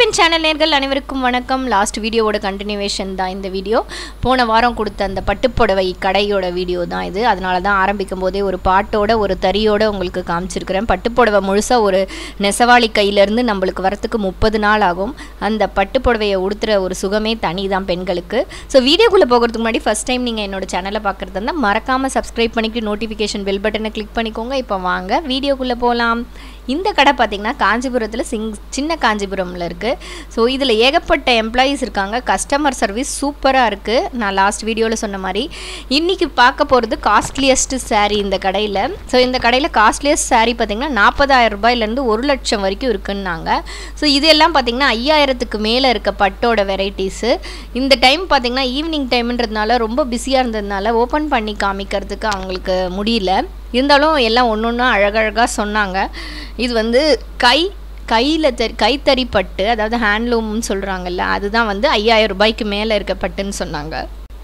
பெண் சேனல் நேர்கள் அனைவருக்கும் வணக்கம் லாஸ்ட் வீடியோவோட கண்டினியூவேஷன் தான் இந்த வீடியோ போன வாரம் கொடுத்த அந்த பட்டுப்புடவை கடையோட வீடியோ தான் இது அதனால தான் ஆரம்பிக்கும் போதே ஒரு பாட்டோட ஒரு தறியோட உங்களுக்கு காமிச்சிருக்கிறேன் பட்டுப்புடவை முழுசாக ஒரு நெசவாளி கையிலேருந்து நம்மளுக்கு வரத்துக்கு முப்பது நாள் ஆகும் அந்த பட்டுப்புடவையை உடுத்துற ஒரு சுகமே தனி தான் பெண்களுக்கு ஸோ வீடியோக்குள்ளே போகிறதுக்கு முன்னாடி ஃபஸ்ட் டைம் நீங்கள் என்னோட சேனலை பார்க்குறது இருந்தால் மறக்காமல் சப்ஸ்கிரைப் பண்ணிட்டு நோட்டிஃபிகேஷன் பெல் பட்டனை கிளிக் பண்ணிக்கோங்க இப்போ வாங்க வீடியோக்குள்ளே போகலாம் இந்த கடை பார்த்திங்கன்னா காஞ்சிபுரத்தில் சிங் சின்ன காஞ்சிபுரமில் இருக்குது ஸோ இதில் ஏகப்பட்ட எம்ப்ளாயீஸ் இருக்காங்க கஸ்டமர் சர்வீஸ் சூப்பராக இருக்குது நான் லாஸ்ட் வீடியோவில் சொன்ன மாதிரி இன்றைக்கி பார்க்க போகிறது காஸ்ட்லியஸ்ட் saree இந்த கடையில் ஸோ இந்த கடையில் காஸ்ட்லியஸ்ட் saree பார்த்திங்கன்னா நாற்பதாயிரம் ரூபாயிலேருந்து ஒரு லட்சம் வரைக்கும் இருக்குன்னாங்க ஸோ இதெல்லாம் பார்த்திங்கன்னா ஐயாயிரத்துக்கு மேலே இருக்க பட்டோட வெரைட்டிஸு இந்த டைம் பார்த்திங்கன்னா ஈவினிங் டைம்ன்றதுனால ரொம்ப பிஸியாக இருந்ததுனால ஓப்பன் பண்ணி காமிக்கிறதுக்கு அவங்களுக்கு முடியல இருந்தாலும் எல்லாம் ஒன்று ஒன்றா அழகழகாக சொன்னாங்க இது வந்து கை கையில் தெரி கைத்தறி பட்டு அதாவது ஹேண்ட்லூம்னு சொல்கிறாங்கல்ல அதுதான் வந்து ஐயாயிரம் ரூபாய்க்கு மேலே இருக்க பட்டுன்னு சொன்னாங்க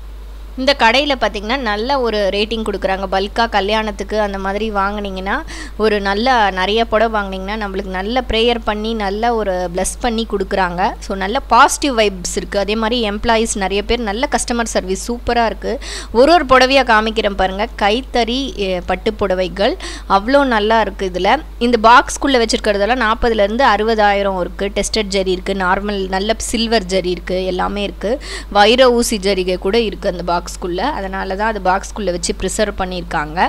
இந்த கடையில் பார்த்திங்கன்னா நல்ல ஒரு ரேட்டிங் கொடுக்குறாங்க பல்காக கல்யாணத்துக்கு அந்த மாதிரி வாங்குனீங்கன்னா ஒரு நல்ல நிறைய புடவை வாங்குனீங்கன்னா நம்மளுக்கு நல்ல ப்ரேயர் பண்ணி நல்ல ஒரு ப்ளஸ் பண்ணி கொடுக்குறாங்க ஸோ நல்ல பாசிட்டிவ் வைப்ஸ் இருக்குது அதே மாதிரி எம்ப்ளாயீஸ் நிறைய பேர் நல்ல கஸ்டமர் சர்வீஸ் சூப்பராக இருக்குது ஒரு ஒரு புடவையாக காமிக்கிறேன் பாருங்கள் கைத்தறி அஹ், பட்டு புடவைகள் அவ்வளோ நல்லா இருக்குது இதில் இந்த பாக்ஸ்குள்ளே வச்சுருக்கிறதெல்லாம் நாற்பதுலேருந்து அறுபதாயிரம் இருக்குது டெஸ்டட் ஜரி இருக்குது நார்மல் நல்ல சில்வர் ஜரி இருக்குது எல்லாமே இருக்குது வைர ஊசி ஜரிகை கூட இருக்குது அந்த பாக்ஸ்குள்ளே அதனால தான் அது பாக்ஸ்குள்ளே வச்சு ப்ரிசர்வ் பண்ணியிருக்காங்க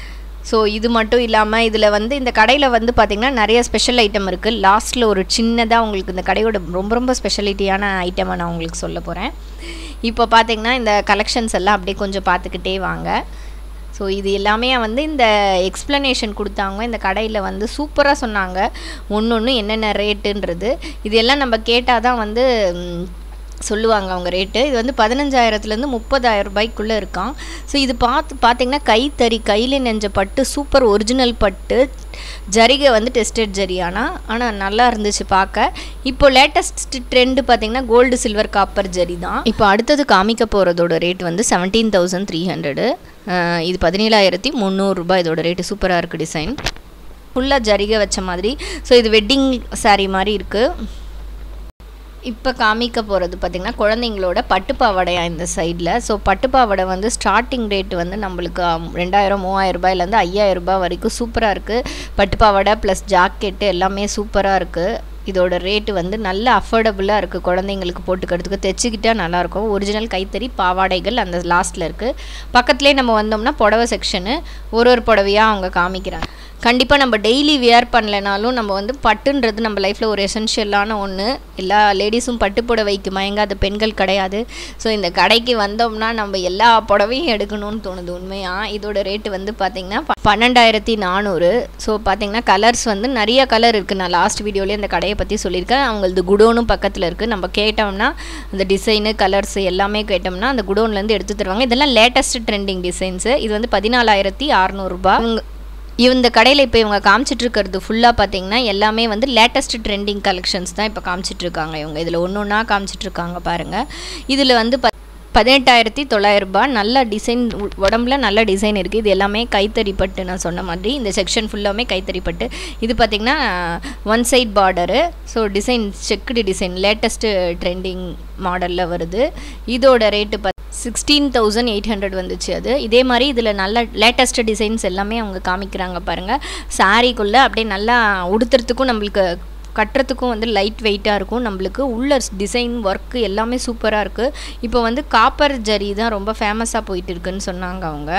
ஸோ இது மட்டும் இல்லாமல் இதில் வந்து இந்த கடையில் வந்து பார்த்திங்கன்னா நிறைய ஸ்பெஷல் ஐட்டம் இருக்குது லாஸ்ட்டில் ஒரு சின்னதாக உங்களுக்கு இந்த கடையோட ரொம்ப ரொம்ப ஸ்பெஷாலிட்டியான ஐட்டமை நான் உங்களுக்கு சொல்ல போகிறேன் இப்போ பார்த்திங்கன்னா இந்த கலெக்ஷன்ஸ் எல்லாம் அப்படியே கொஞ்சம் பார்த்துக்கிட்டே வாங்க ஸோ இது எல்லாமே வந்து இந்த எக்ஸ்ப்ளனேஷன் கொடுத்தாங்க இந்த கடையில் வந்து சூப்பராக சொன்னாங்க ஒன்று ஒன்று என்னென்ன ரேட்டுன்றது இது எல்லாம் நம்ம கேட்டால் தான் வந்து ம், சொல்லுவாங்க அவங்க ரேட்டு இது வந்து பதினஞ்சாயிரத்துலேருந்து முப்பதாயிரம் ரூபாய்க்குள்ளே இருக்கான் ஸோ இது பார்த்து பார்த்தீங்கன்னா கைத்தறி கையில் நெஞ்ச பட்டு சூப்பர் ஒரிஜினல் பட்டு ஜரிகை வந்து டெஸ்டட் ஜரி ஆனால் ஆனால் நல்லா இருந்துச்சு பார்க்க இப்போ லேட்டஸ்ட் ட்ரெண்டு பார்த்தீங்கன்னா கோல்டு சில்வர் காப்பர் ஜரி தான் இப்போ அடுத்தது காமிக்க போகிறதோட ரேட் வந்து செவன்டீன் தௌசண்ட் த்ரீ ஹண்ட்ரடு இது பதினேழாயிரத்தி முந்நூறுரூபா இதோட ரேட்டு சூப்பராக இருக்குது டிசைன் ஃபுல்லாக ஜரிகை வச்ச மாதிரி ஸோ இது வெட்டிங் saree மாதிரி இருக்குது இப்போ காமிக்க போகிறது பார்த்திங்கன்னா குழந்தைங்களோட பட்டுப்பாவடையா இந்த சைடில் ஸோ பட்டுப்பாவடை வந்து ஸ்டார்டிங் ரேட் வந்து நம்மளுக்கு ஆம், ரெண்டாயிரம் மூவாயிரம் ரூபாயிலேருந்து ஐயாயிரம் ரூபாய் வரைக்கும் சூப்பராக இருக்குது பட்டுப்பாவடை ப்ளஸ் ஜாக்கெட்டு எல்லாமே சூப்பராக இருக்குது இதோட ரேட்டு வந்து நல்ல அஃபோர்டபுளாக இருக்குது குழந்தைங்களுக்கு போட்டுக்கிறதுக்கு தைச்சிக்கிட்டா நல்லாயிருக்கும் ஒரிஜினல் கைத்தறி பாவாடைகள் அந்த லாஸ்ட்டில் இருக்குது பக்கத்துலேயே நம்ம வந்தோம்னா புடவை செக்ஷனு ஒரு ஒரு புடவையாக அவங்க காமிக்கிறாங்க கண்டிப்பாக நம்ம டெய்லி வியர் பண்ணலைனாலும் நம்ம வந்து பட்டுன்றது நம்ம லைஃப்பில் ஒரு எசென்ஷியலான ஒன்று எல்லா லேடிஸும் பட்டு புடவைக்கு மயங்காத பெண்கள் கிடையாது ஸோ இந்த கடைக்கு வந்தோம்னா நம்ம எல்லா புடவையும் எடுக்கணும்னு தோணுது உண்மையாக இதோட ரேட்டு வந்து பார்த்திங்கன்னா ப- பன்னெண்டாயிரத்தி நானூறு ஸோ பார்த்தீங்கன்னா கலர்ஸ் வந்து நிறைய கலர் இருக்குது நான் லாஸ்ட் வீடியோலேயே இந்த கடையை பற்றி சொல்லியிருக்கேன் அவங்களது குடோனும் பக்கத்தில் இருக்குது நம்ம கேட்டோம்னா அந்த டிசைனு கலர்ஸ் எல்லாமே கேட்டோம்னா அந்த குடோன்லேருந்து எடுத்து தருவாங்க இதெல்லாம் லேட்டஸ்ட் ட்ரெண்டிங் டிசைன்ஸு இது வந்து பதினாலாயிரத்தி அறநூறுபா இந்த கடையில் இப்போ இவங்க காமிச்சிட்டு இருக்கிறது ஃபுல்லாக பார்த்தீங்கன்னா எல்லாமே வந்து லேட்டஸ்ட் ட்ரெண்டிங் கலெக்ஷன்ஸ் தான் இப்போ காமிச்சிட்டு இருக்காங்க இவங்க இதில் ஒன்று ஒன்றா காமிச்சிட்டு இருக்காங்க பாருங்கள் இதில் வந்து ப பதினெட்டாயிரத்தி தொள்ளாயிரம் ரூபாய் நல்ல டிசைன் உடம்புல நல்ல டிசைன் இருக்குது இது எல்லாமே கைத்தறி பட்டு நான் சொன்ன மாதிரி இந்த செக்ஷன் ஃபுல்லாமே கைத்தறி பட்டு இது பார்த்திங்கன்னா one side border so design checked design latest trending மாடலில் வருது இதோட ரேட்டு பத் சிக்ஸ்டீன் தௌசண்ட் எயிட் ஹண்ட்ரட் வந்துச்சு அது இதே மாதிரி இதில் நல்ல லேட்டஸ்ட் டிசைன்ஸ் எல்லாமே அவங்க காமிக்கிறாங்க பாருங்கள் சாரீக்குள்ளே அப்படியே நல்லா உடுத்துறதுக்கும் நம்மளுக்கு கட்டுறதுக்கும் வந்து லைட் வெயிட்டாக இருக்கும் நம்மளுக்கு உள்ள டிசைன் ஒர்க்கு எல்லாமே சூப்பராக இருக்குது இப்போ வந்து காப்பர் ஜரி தான் ரொம்ப ஃபேமஸாக போயிட்டு இருக்குன்னு சொன்னாங்க அவங்க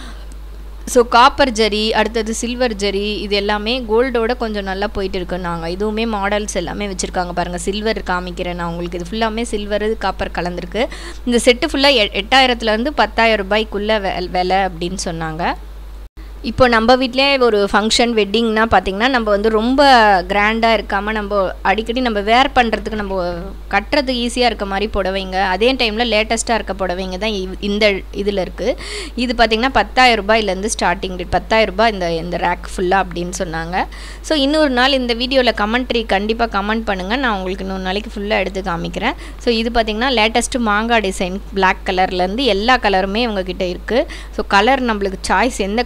ஸோ காப்பர் ஜரி அடுத்தது சில்வர் ஜரி இது எல்லாமே கோல்டோட கொஞ்சம் நல்லா போயிட்டு இருக்குன்னாங்க இதுவுமே மாடல்ஸ் எல்லாமே வச்சுருக்காங்க பாருங்கள் சில்வர் காமிக்கிறேன் நான் உங்களுக்கு இது ஃபுல்லாமே சில்வர் காப்பர் கலந்துருக்கு இந்த செட்டு ஃபுல்லாக எட்டாயிரத்துலேருந்து பத்தாயிரம் ரூபாய்க்குள்ளே வெ விலை அப்படின்னு சொன்னாங்க இப்போ நம்ம வீட்டிலே ஒரு ஃபங்க்ஷன் வெட்டிங்னா பார்த்திங்கன்னா நம்ம வந்து ரொம்ப கிராண்டாக இருக்காமல் நம்ம அடிக்கடி நம்ம வேர் பண்ணுறதுக்கு நம்ம கட்டுறது ஈஸியாக இருக்க மாதிரி புடவைங்க அதே டைமில் லேட்டஸ்ட்டாக இருக்க புடவைங்க தான் இவ்- இந்த இதில் இருக்குது இது பார்த்திங்கன்னா பத்தாயிரம் ரூபாயிலேருந்து ஸ்டார்டிங் ரேட் பத்தாயிரம் ரூபாய் இந்த இந்த ரேக் ஃபுல்லாக அப்படின்னு சொன்னாங்க ஸோ இன்னொரு நாள் இந்த வீடியோவில் கமெண்ட்ரி கண்டிப்பாக கமெண்ட் பண்ணுங்கள் நான் உங்களுக்கு இன்னொரு நாளைக்கு ஃபுல்லாக எடுத்து காமிக்கிறேன் ஸோ இது பார்த்திங்கன்னா லேட்டஸ்ட்டு மாங்காய் டிசைன் பிளாக் கலர்லேருந்து எல்லா கலருமே உங்ககிட்ட இருக்குது ஸோ கலர் நம்மளுக்கு சாய்ஸ் எந்த கலர் சொல்கிறோமோ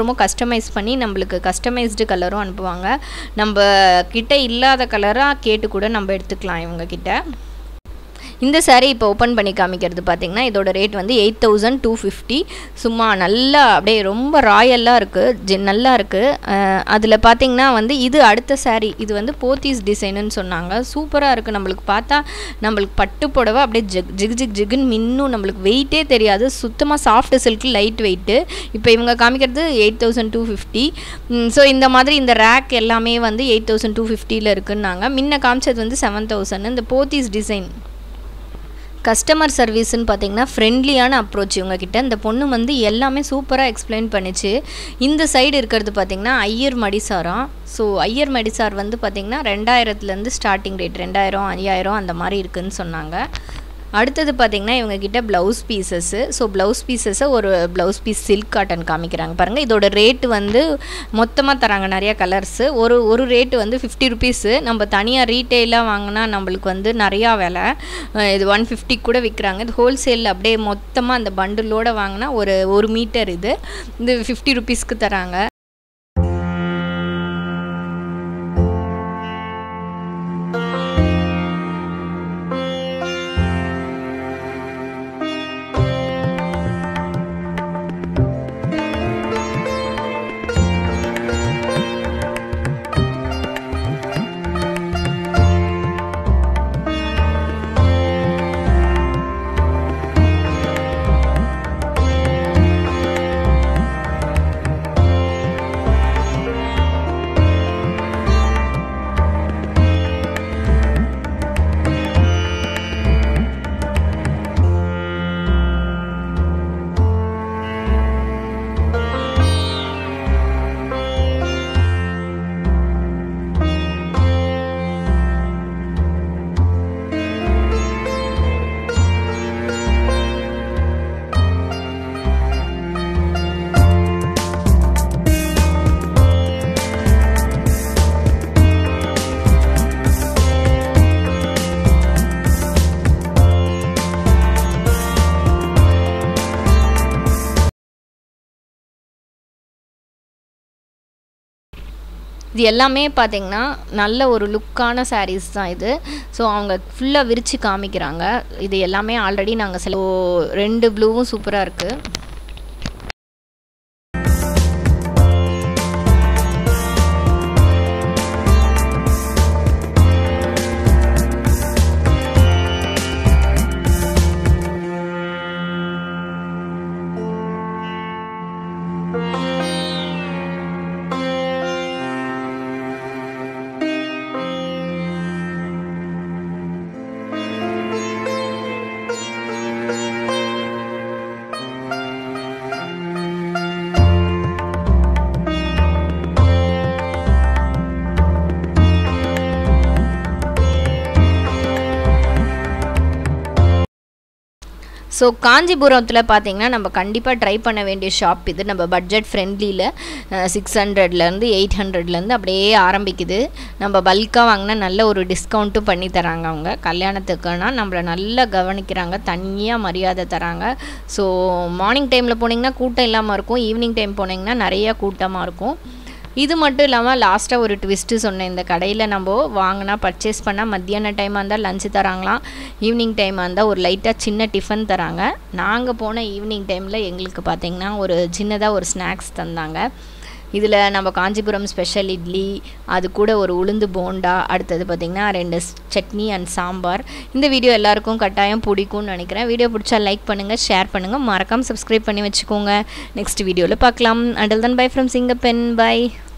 கலருமோ கஸ்டமைஸ் பண்ணி நம்மளுக்கு கஸ்டமைஸ்டு கலரும் அனுப்புவாங்க நம்ம கிட்ட இல்லாத கலராக கேட்டு கூட நம்ம எடுத்துக்கலாம் இவங்க கிட்ட இந்த saree இப்போ ஓப்பன் பண்ணி காமிக்கிறது பார்த்தீங்கன்னா இதோட ரேட் வந்து எயிட் தௌசண்ட் டூ ஃபிஃப்டி சும்மா நல்லா அப்படியே ரொம்ப ராயலாக இருக்குது ஜி நல்லா இருக்குது அதில் பார்த்தீங்கன்னா வந்து இது அடுத்த saree இது வந்து போத்தீஸ் டிசைனுன்னு சொன்னாங்க சூப்பராக இருக்குது நம்மளுக்கு பார்த்தா நம்மளுக்கு பட்டு புடவை அப்படியே ஜிக் ஜிக் ஜிக் ஜிகுன்னு மின்னும் நம்மளுக்கு வெயிட்டே தெரியாது சுத்தமாக சாஃப்ட் சில்க் லைட் வெயிட்டு இப்போ இவங்க காமிக்கிறது eight thousand two fifty so இந்த மாதிரி இந்த ரேக் எல்லாமே வந்து எயிட் தௌசண்ட் டூ ஃபிஃப்டியில் இருக்குன்னாங்க முன்ன காமிச்சது வந்து செவன் தௌசண்ட் இந்த போத்தீஸ் டிசைன் கஸ்டமர் சர்வீஸ்னு பார்த்தீங்கன்னா ஃப்ரெண்ட்லியான அப்ரோச் இவங்கக்கிட்ட இந்த பொண்ணு வந்து எல்லாமே சூப்பராக எக்ஸ்பிளைன் பண்ணிச்சு இந்த சைடு இருக்கிறது பார்த்திங்கன்னா ஐயர் மடிசாரம் ஸோ ஐயர் மடிசார் வந்து பார்த்திங்கன்னா ரெண்டாயிரத்துலேருந்து ஸ்டார்டிங் ரேட் ரெண்டாயிரம் ஐயாயிரம் அந்த மாதிரி இருக்குதுன்னு சொன்னாங்க அடுத்தது பார்த்திங்கன்னா இவங்கக்கிட்ட ப்ளவுஸ் பீசஸ்ஸு ஸோ ப்ளவுஸ் பீசஸை ஒரு ப்ளவுஸ் பீஸ் சில்க் காட்டன் காமிக்கிறாங்க பாருங்கள் இதோட ரேட்டு வந்து மொத்தமாக தராங்க நிறைய கலர்ஸு ஒரு ஒரு ரேட்டு வந்து ஃபிஃப்டி ருபீஸு நம்ம தனியாக ரீட்டெயிலாக வாங்கினா நம்மளுக்கு வந்து நிறையா விலை அஹ் இது ஒன் ஃபிஃப்டி கூட விற்கிறாங்க இது ஹோல்சேலில் அப்படியே மொத்தமாக அந்த பண்டிலோடு வாங்கினா ஒரு ஒரு மீட்டர் இது இது ஃபிஃப்டி ருபீஸ்க்கு தராங்க இது எல்லாமே பார்த்தீங்கன்னா நல்ல ஒரு லுக்கான sarees தான் இது ஸோ அவங்க ஃபுல்லாக விரித்து காமிக்கிறாங்க இது எல்லாமே ஆல்ரெடி நாங்கள் சில ரெண்டு ப்ளூவும் சூப்பராக இருக்குது ஸோ காஞ்சிபுரத்தில் பார்த்தீங்கன்னா நம்ம கண்டிப்பாக ட்ரை பண்ண வேண்டிய ஷாப் இது நம்ம பட்ஜெட் ஃப்ரெண்ட்லியில் சிக்ஸ் ஹண்ட்ரட்லேருந்து எயிட் ஹண்ட்ரட்லேருந்து அப்படியே ஆரம்பிக்குது நம்ம பல்காக வாங்கினா நல்ல ஒரு டிஸ்கவுண்ட்டும் பண்ணி தராங்க அவங்க கல்யாணத்துக்குன்னா நம்மளை நல்லா கவனிக்கிறாங்க தனியாக மரியாதை தராங்க ஸோ மார்னிங் டைமில் போனீங்கன்னா கூட்டம் இல்லாமல் இருக்கும் ஈவினிங் டைம் போனீங்கன்னா நிறைய கூட்டமாக இருக்கும் இது மட்டும் இல்லாமல் லாஸ்ட்டாக ஒரு ட்விஸ்ட்டு சொன்னேன் இந்த கடையில் நம்ம வாங்கினா பர்ச்சேஸ் பண்ணால் மத்தியான டைமாக இருந்தால் லஞ்சு தராங்களாம் ஈவினிங் டைமாக இருந்தால் ஒரு லைட்டாக சின்ன டிஃபன் தராங்க நாங்கள் போன ஈவினிங் டைமில் எங்களுக்கு பார்த்திங்கன்னா ஒரு சின்னதாக ஒரு ஸ்நாக்ஸ் தந்தாங்க இதில் நம்ம காஞ்சிபுரம் ஸ்பெஷல் இட்லி அது கூட ஒரு உளுந்து போண்டா அடுத்தது பார்த்திங்கன்னா ரெண்டு சட்னி அண்ட் சாம்பார் இந்த வீடியோ எல்லாருக்கும் கட்டாயம் பிடிக்கும்னு நினைக்கிறேன் வீடியோ பிடிச்சா லைக் பண்ணுங்கள் ஷேர் பண்ணுங்கள் மறக்காமல் சப்ஸ்கிரைப் பண்ணி வச்சுக்கோங்க நெக்ஸ்ட் வீடியோவில் பார்க்கலாம் until then bye from Singappen by